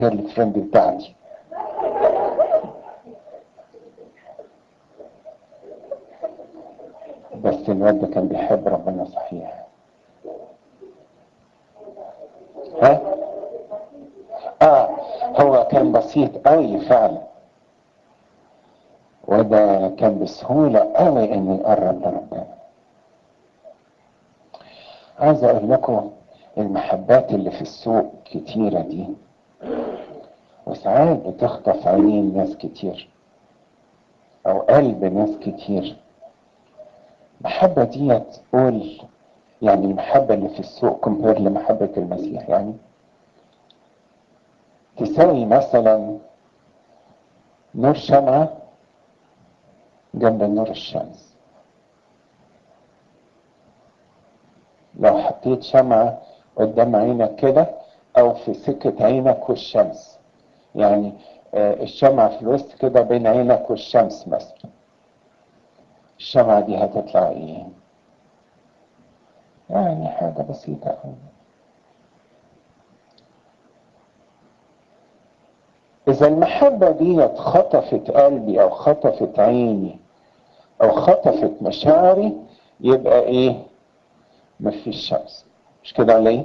الفريند بتاعتي بس الواد ده كان بيحب ربنا صحيح ها اه هو كان بسيط قوي فعلا وده كان بسهولة قوي انه يقرب لربنا عايز اقول لكم المحبات اللي في السوق كتيرة دي وساعات بتخطف عينين ناس كتير او قلب ناس كتير المحبة دي تقول يعني المحبة اللي في السوق كومبير لمحبة المسيح يعني تساوي مثلا نور شمعة جنب نور الشمس لو حطيت شمعة قدام عينك كده او في سكة عينك والشمس يعني الشمعة في الوسط كده بين عينك والشمس مثلا الشمعة دي هتطلع ايه يعني حاجة بسيطة أوي إذا المحبة دي خطفت قلبي أو خطفت عيني أو خطفت مشاعري يبقى إيه؟ مفيش شمس مش كده ليه؟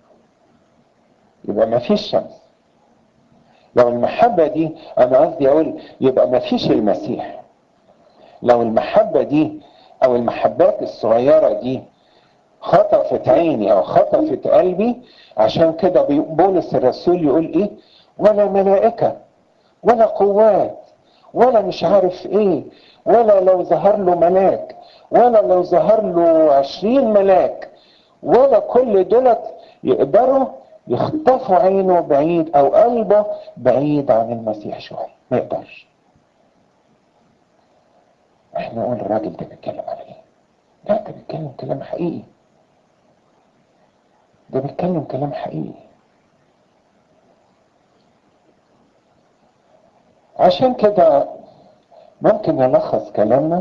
يبقى مفيش شمس لو المحبة دي أنا قصدي أقول يبقى مفيش المسيح لو المحبة دي أو المحبات الصغيرة دي خطفت عيني أو خطفت قلبي عشان كده بولس الرسول يقول إيه ولا ملائكة ولا قوات ولا مش عارف إيه ولا لو ظهر له ملاك ولا لو ظهر له عشرين ملاك ولا كل دولت يقدروا يخطفوا عينه بعيد أو قلبه بعيد عن المسيح شوية ما يقدرش احنا نقول الراجل ده بيتكلم على ايه لا ده بيتكلم كلام حقيقي ده بيتكلم كلام حقيقي عشان كده ممكن نلخص كلامنا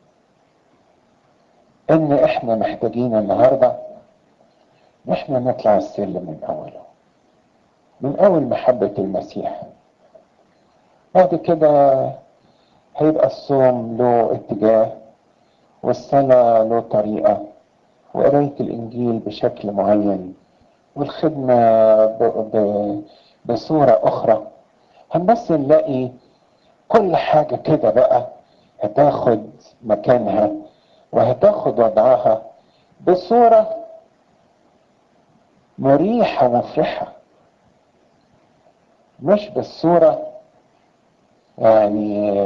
ان احنا محتاجين النهاردة ان احنا نطلع السلم من اوله من اول محبة المسيح بعد كده هيبقى الصوم له اتجاه والصلاة له طريقة وقراية الإنجيل بشكل معين والخدمة ب... ب... بصورة أخرى هنبص نلاقي كل حاجة كده بقى هتاخد مكانها وهتاخد وضعها بصورة مريحة ومفرحة مش بالصورة يعني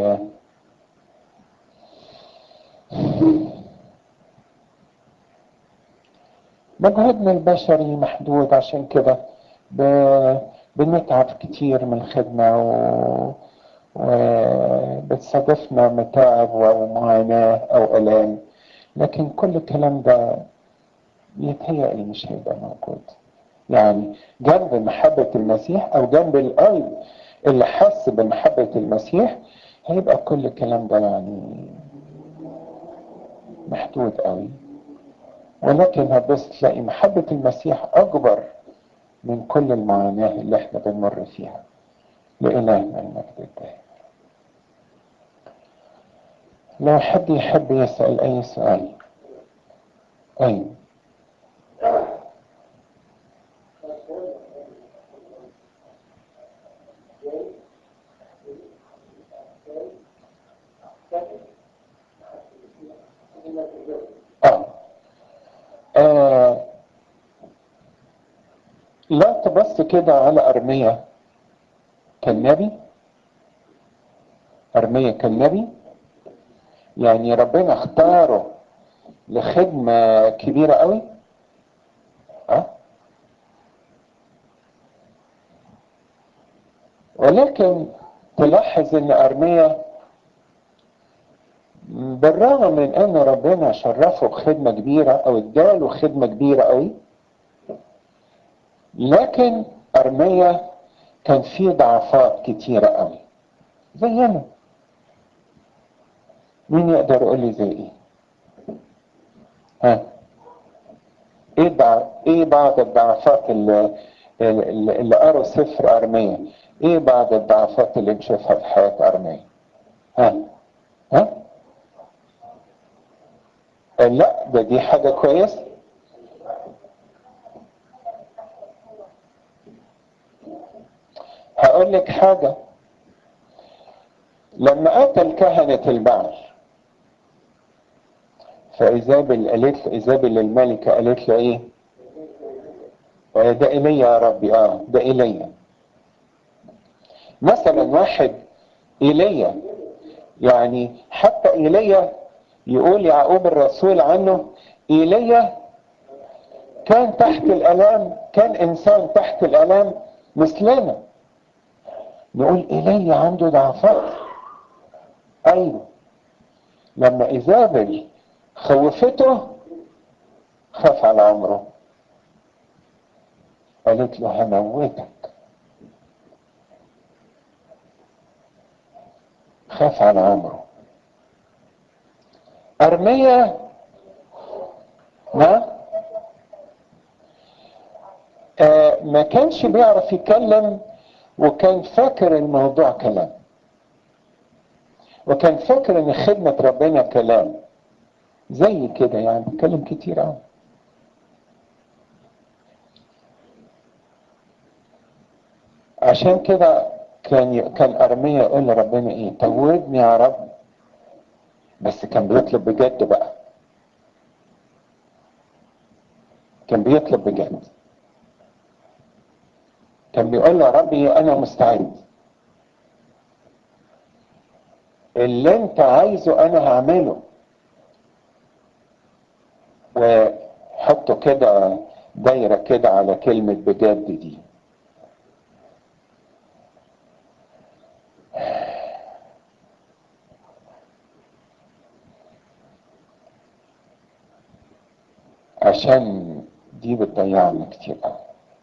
مجهودنا البشري محدود عشان كده ب... بنتعب كتير من الخدمة و... وبتصادفنا متاعب أو معاناة أو ألام لكن كل الكلام ده يتهيألي مش هيبقى موجود يعني جنب محبة المسيح أو جنب القلب اللي حس بمحبة المسيح هيبقى كل الكلام ده يعني محدود قوي ولكن هتبص تلاقي محبة المسيح أكبر من كل المعاناة اللي احنا بنمر فيها لإلهنا المجد الدائم لو حد يحب يسأل أي سؤال أي آه. آه. لا تبص كده على أرمية كالنبي أرمية كالنبي يعني ربنا اختاره لخدمة كبيرة قوي أه؟ ولكن تلاحظ ان أرمية بالرغم من ان ربنا شرفه بخدمة كبيرة او اداله خدمة كبيرة قوي لكن أرمية كان فيه ضعفات كتيرة قوي زينا مين يقدر يقول لي زي ايه ها ايه دع... ايه بعض الضعفات اللي اللي اللي قروا سفر ارميا ايه بعض الضعفات اللي نشوفها في حياه ارميا ها ها لا ده دي حاجه كويسه هقول لك حاجه لما قتل كهنه البعل فايزابل قالت له ايزابل الملكه قالت له ايه ده إلي يا ربي اه ده إلي مثلا واحد إلي يعني حتى إلي يقول يعقوب الرسول عنه إلي كان تحت الألام كان إنسان تحت الألام مثلنا نقول إلي عنده ضعفات أيوه لما إيزابل خوفته خاف على عمره قالت له هموتك خاف على عمره أرمية ما آه ما كانش بيعرف يتكلم وكان فاكر الموضوع كلام وكان فاكر ان خدمة ربنا كلام زي كده يعني بيتكلم كتير قوي عشان كده كان كان ارميا يقول لربنا ايه توبني يا رب بس كان بيطلب بجد بقى كان بيطلب بجد كان بيقول له يا ربي انا مستعد اللي انت عايزه انا هعمله وحطوا كده دايره كده على كلمه بجد دي عشان دي بتضيعنا كتير قوي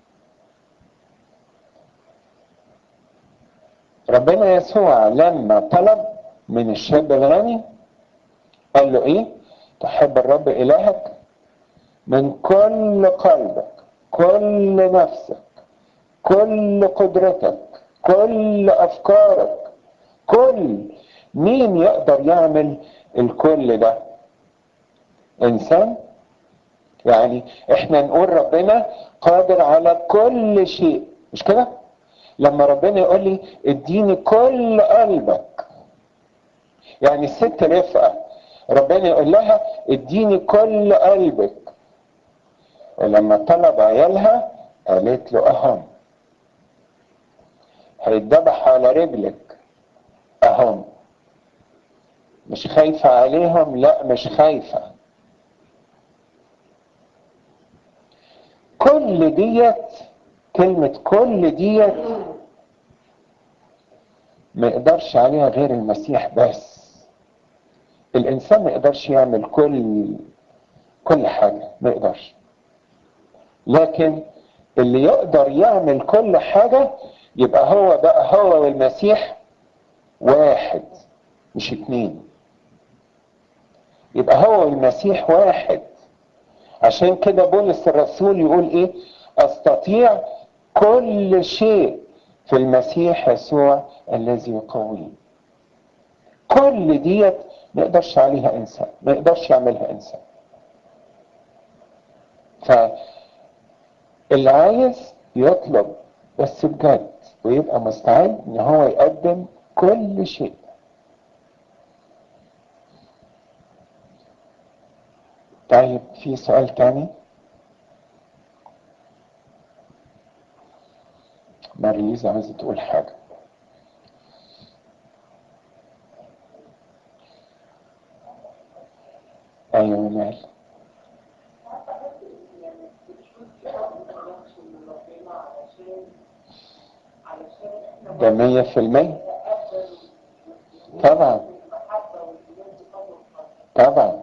ربنا يسوع لما طلب من الشاب الغني قال له ايه تحب الرب الهك من كل قلبك كل نفسك كل قدرتك كل افكارك كل مين يقدر يعمل الكل ده انسان يعني احنا نقول ربنا قادر على كل شيء مش كده لما ربنا يقول لي اديني كل قلبك يعني الست رفقه ربنا يقول لها اديني كل قلبك ولما طلب عيالها قالت له اهم هيتذبح على رجلك اهم مش خايفة عليهم لا مش خايفة كل ديت كلمة كل ديت ما يقدرش عليها غير المسيح بس الانسان ما يقدرش يعمل كل كل حاجة ما يقدرش لكن اللي يقدر يعمل كل حاجة يبقى هو بقى هو والمسيح واحد مش اتنين يبقى هو والمسيح واحد عشان كده بولس الرسول يقول ايه استطيع كل شيء في المسيح يسوع الذي يقويني كل ديت ما يقدرش عليها انسان ما يقدرش يعملها انسان فاللي عايز يطلب بس بجد ويبقى مستعد ان هو يقدم كل شيء طيب في سؤال تاني ماريزا عايزة تقول حاجة أيوة مال ده مية في المية طبعا طبعا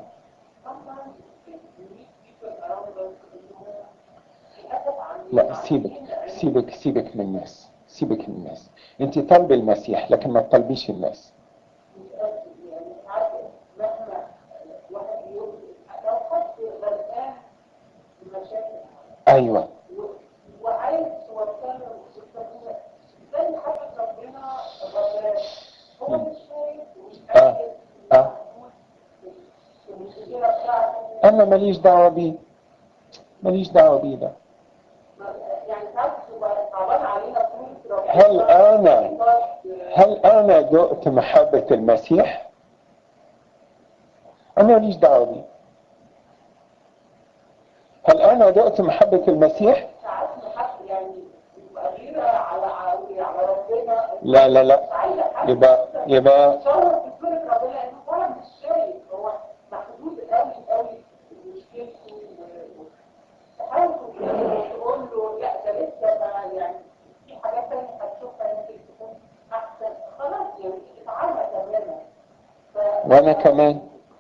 لا سيبك سيبك سيبك من الناس سيبك من الناس انت طالب المسيح لكن ما تطلبيش الناس ايوه وعايز توصل انا ماليش دعوه بيه ماليش دعوه بيه ده يعني ساعات تبقى صعبان علينا طول ربنا هل انا هل انا دقت محبه المسيح انا ماليش دعوه بيه هل انا دقت محبه المسيح ساعات محد يعني يبقى غيرة على على على ربنا لا لا لا مش عايزة حد يبقى يبقى تصور في صورة ربنا لأنه فعلا مش شايف هو محدود قوي قوي بمشكلته و- تحاول تقول له لا ده لسه ما يعني في حاجات تانية هتشوفها يمكن تكون أحسن خلاص يعني اتعامل تماما ف- وانا كمان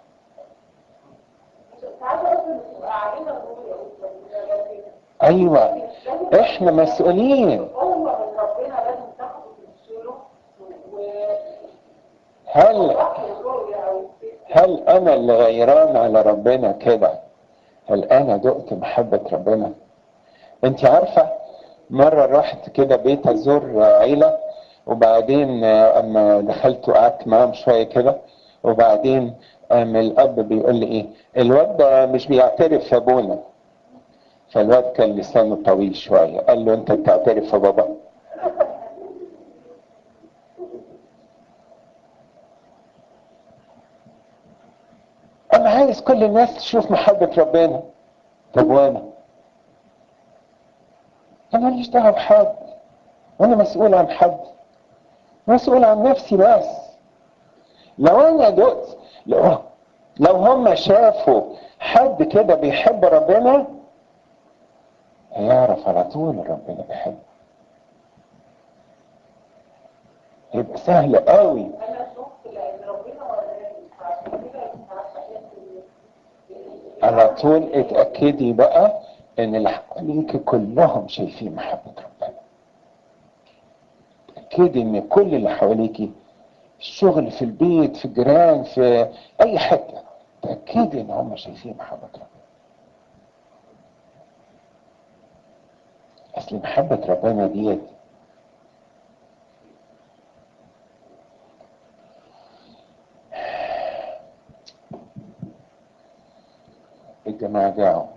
ساعات اصلا بتبقى علينا دور يا أستاذ. ايوه احنا مسؤولين قوة من ربنا لازم تاخده وتمشيله و هل وضح الرؤية أو هل انا اللي غيران على ربنا كده هل انا دقت محبة ربنا انت عارفة مرة رحت كده بيت ازور عيلة وبعدين آه، اما دخلت وقعدت معاهم شوية كده وبعدين قام الاب بيقول لي ايه الواد ده مش بيعترف يا ابونا فالواد كان لسانه طويل شوية قال له انت بتعترف يا بابا انا عايز كل الناس تشوف محبة ربنا طب وانا انا ماليش دعوه بحد وانا مسؤول عن حد مسؤول عن نفسي بس لو انا دقت لو لو هم شافوا حد كده بيحب ربنا هيعرف على طول ربنا بيحبه يبقى سهل قوي أنا شفت لأن ربنا وراني فعشان كده ساعات بحس إن على طول اتأكدي بقى ان اللي حواليك كلهم شايفين محبة ربنا اتأكدي ان كل اللي حواليك الشغل في البيت في الجيران في اي حتة تأكدي ان هم شايفين محبة ربنا اصل محبة ربنا ديت الجماعة جاعوا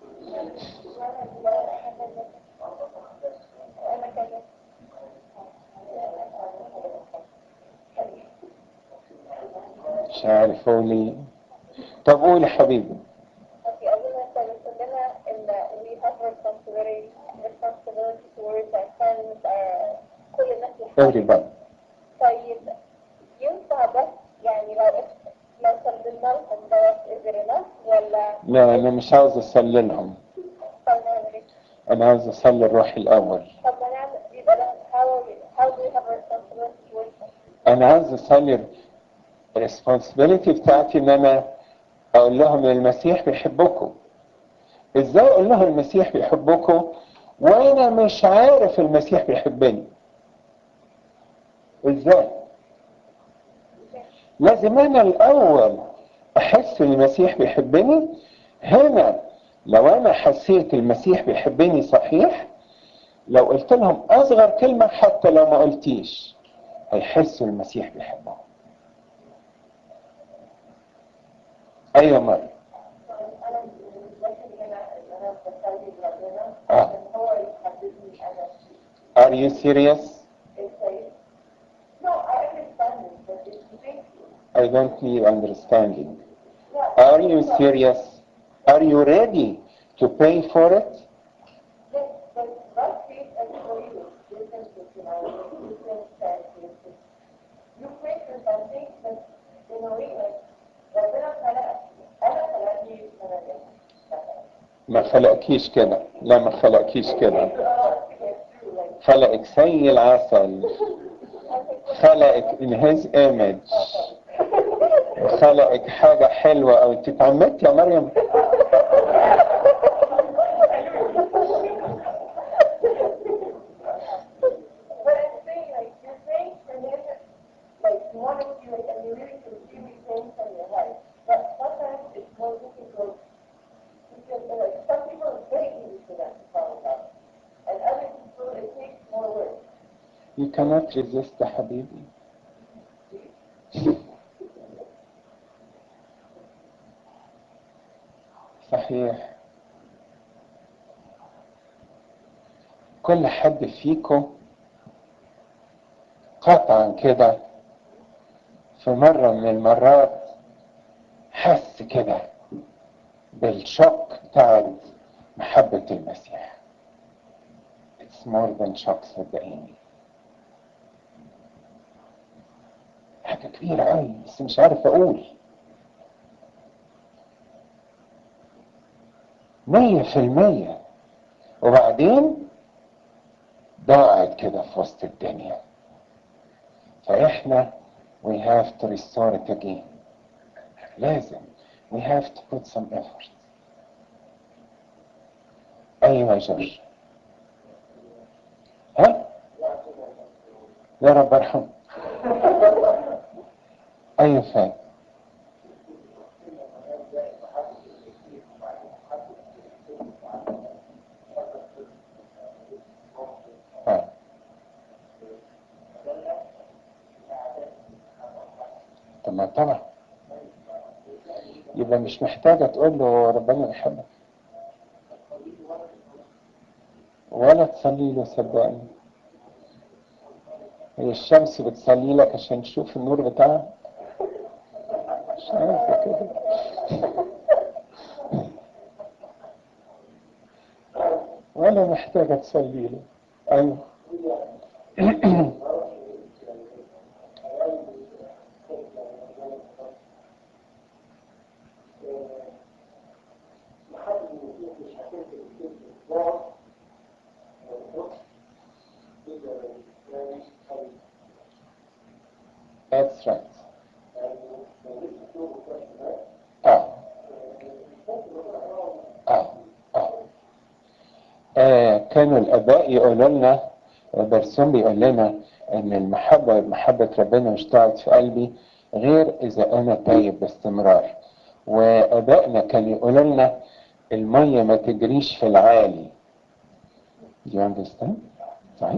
مش عارف اقول ايه طب قول يا حبيبي Okay, I was going to say in that we have responsibility, responsibility towards our friends, our كل الناس اللي حوالينا. everybody طيب ينفع بس يعني لو لو سلمنا لهم دوت is it enough ولا لا انا مش عاوز اصلي لهم طب نعمل ايه؟ انا عاوز اصلي الروح الاول طب ما نعمل يبقى ده how how do we have a responsibility towards them? انا عاوز اصلي الريسبونسبيلتي بتاعتي ان انا اقول لهم ان المسيح بيحبكم ازاي اقول لهم المسيح بيحبكم وانا مش عارف المسيح بيحبني ازاي لازم انا الاول احس ان المسيح بيحبني هنا لو انا حسيت المسيح بيحبني صحيح لو قلت لهم اصغر كلمة حتى لو ما قلتيش هيحسوا المسيح بيحبهم ايوه مريم أنا بالنسبة لي هنا إن أنا بصلي لربنا آه. إن هو يحببني أنا are you serious إزاي؟ No, I understand it, but it's thank you. I don't need understanding Yeah. are you serious are you ready to pay for it Yes, but God creates us for you. Different personalities, different characteristics. You pray for something, but in a way, like, ربنا خلقك. أنا خلقني أنا ما خلقكيش كده لا ما خلقكيش كده like, خلقك زي العسل خلقك in his image خلقك حاجة حلوة أو أنت اتعمدت يا مريم But I'm saying, like, you're praying for him, like, you want to see, like, and you really can see these things in your life. But sometimes it's more difficult because, like, some people it's very easy for them to follow God. And other people, it takes more work. you cannot resist يا حبيبي صحيح كل حد فيكم قطعا كده في مرة من المرات حس كده بالشوك بتاعت محبة المسيح It's more than shock صدقيني حاجة كبيرة أوي بس مش عارف أقول مية في المية وبعدين ضاعت كده في وسط الدنيا فإحنا we have to restore it again لازم we have to put some effort أيوة يا جورج ها يا رب ارحم أيوة فاهم آه. طب ما طبعا يبقى مش محتاجة تقول له ربنا يحبك ولا تصلي له صدقني هي الشمس بتصلي لك عشان تشوف النور بتاعها مش عارفة كده ولا محتاجة تصلي له أيوه That's right. آه. آه. آه. آه. كانوا الآباء يقولوا لنا برسوم بيقول لنا إن المحبة محبة ربنا مش تقعد في قلبي غير إذا أنا تايب باستمرار وآبائنا كانوا يقولوا لنا المية ما تجريش في العالي Do you understand? صحيح؟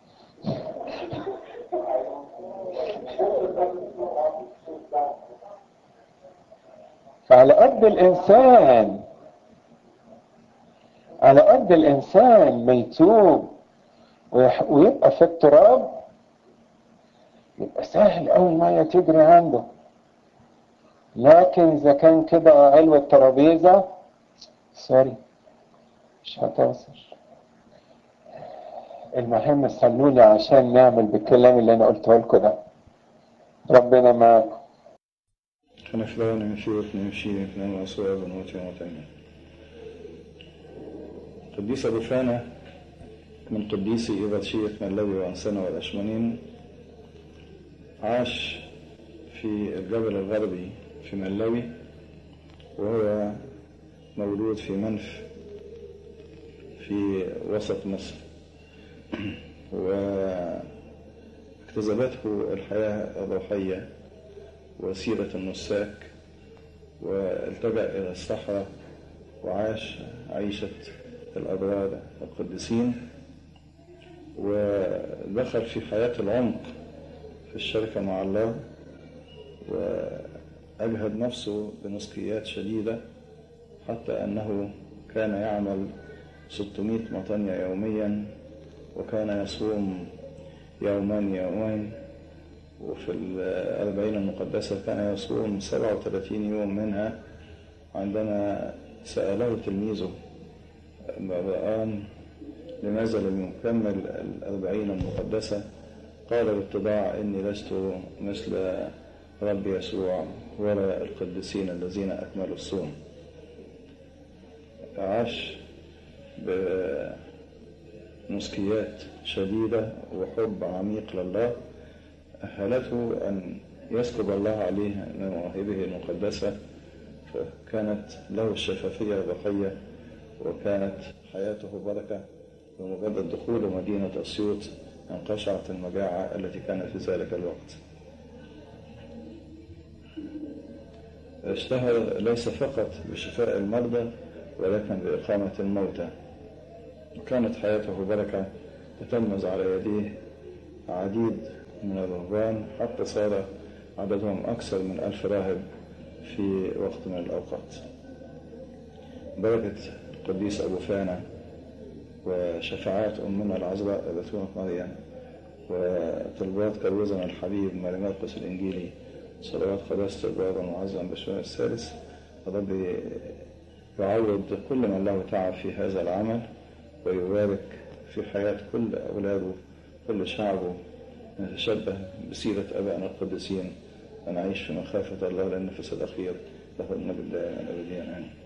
فعلى قد الإنسان على قد الإنسان ما يتوب ويح- ويبقى في التراب يبقى سهل أوي المية تجري عنده لكن إذا كان كده علو الترابيزة سوري مش هتوصل المهم صلوا لي عشان نعمل بالكلام اللي أنا قلته لكم ده ربنا معاكم خنفلان مشيوت نمشي اثنين وأصواب ونوتي ومتين قديس أبو فانا من قديسي إبرشية ملوي وأنسنة والأشمونين عاش في الجبل الغربي في ملوي وهو مولود في منف في وسط مصر واجتذبته الحياة الروحية وسيرة النساك والتجأ إلى الصحراء وعاش عيشة الأبرار القديسين ودخل في حياة العمق في الشركة مع الله وأجهد نفسه بنسكيات شديدة حتى أنه كان يعمل 600 مطنية يوميا وكان يصوم يومان يومين وفي الأربعين المقدسة كان يصوم 37 يوم منها عندما سأله تلميذه مرآن لماذا لم يكمل الأربعين المقدسة قال باتباع إني لست مثل رب يسوع ولا القديسين الذين أكملوا الصوم عاش بنسكيات شديدة وحب عميق لله أهلته أن يسكب الله عليه من مواهبه المقدسة فكانت له الشفافية الروحية وكانت حياته بركة بمجرد دخوله مدينة أسيوط انقشعت المجاعة التي كانت في ذلك الوقت اشتهر ليس فقط بشفاء المرضى ولكن بإقامة الموتى وكانت حياته بركة تتلمذ على يديه عديد من الرهبان حتى صار عددهم أكثر من ألف راهب في وقت من الأوقات بركة القديس أبو فانا وشفاعات أمنا العذراء بتونة مريم وطلبات كروزنا الحبيب ماري مرقس الإنجيلي صلوات قداسة البابا المعظم بشوية الثالث رب يعوض كل من له تعب في هذا العمل ويبارك في حياة كل أولاده كل شعبه نتشبه بسيرة أبائنا القديسين ونعيش في مخافة الله للنفس الأخير له المجد دائما أبديا آمين